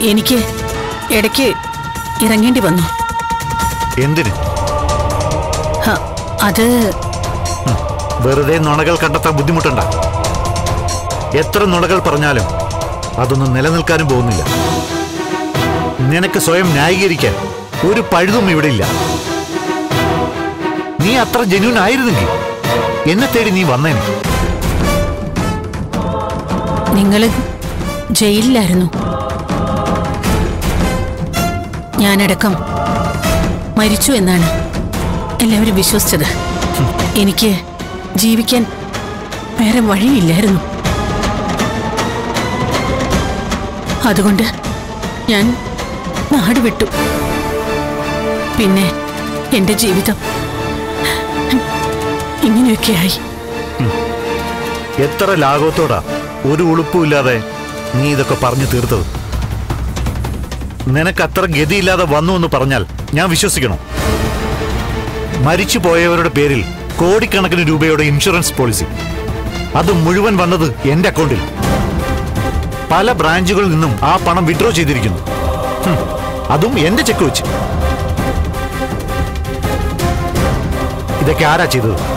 എനിക്ക് ഇടയ്ക്ക് ഇറങ്ങേണ്ടി വന്നു എന്തിന് ഹ, അത് വെറുതെ നുണകൾ കണ്ടെത്താൻ ബുദ്ധിമുട്ടുണ്ട എത്ര നുണകൾ പറഞ്ഞാലും അതൊന്നും നിലനിൽക്കാനും പോകുന്നില്ല നിനക്ക് സ്വയം ന്യായീകരിക്കാൻ ഒരു പഴുതും ഇവിടെ ഇല്ല നീ അത്ര ജെന്യൂൻ ആയിരുന്നെങ്കിൽ എന്നെ തേടി നീ വന്നേനെ നിങ്ങള് ജയിലിലായിരുന്നു ഞാനടക്കം മരിച്ചു എന്നാണ് എല്ലാവരും വിശ്വസിച്ചത് എനിക്ക് ജീവിക്കാൻ വേറെ വഴിയില്ലായിരുന്നു അതുകൊണ്ട് ഞാൻ നാട് വിട്ടു പിന്നെ എന്റെ ജീവിതം ഇങ്ങനെയൊക്കെയായി എത്ര ലാഘവത്തോടാ ഒരു ഉളുപ്പുമില്ലാതെ നീ ഇതൊക്കെ പറഞ്ഞു തീർത്തത് നിനക്ക് അത്ര ഗതിയില്ലാതെ വന്നു എന്ന് പറഞ്ഞാൽ ഞാൻ വിശ്വസിക്കണം മരിച്ചു പോയവരുടെ പേരിൽ കോടിക്കണക്കിന് രൂപയുടെ ഇൻഷുറൻസ് പോളിസി അത് മുഴുവൻ വന്നത് എന്റെ അക്കൗണ്ടിൽ പല ബ്രാഞ്ചുകളിൽ നിന്നും ആ പണം വിഡ്രോ ചെയ്തിരിക്കുന്നു ഹും, അതും എന്റെ ചെക്ക് വെച്ച് ഇതൊക്കെ ആരാ ചെയ്തത്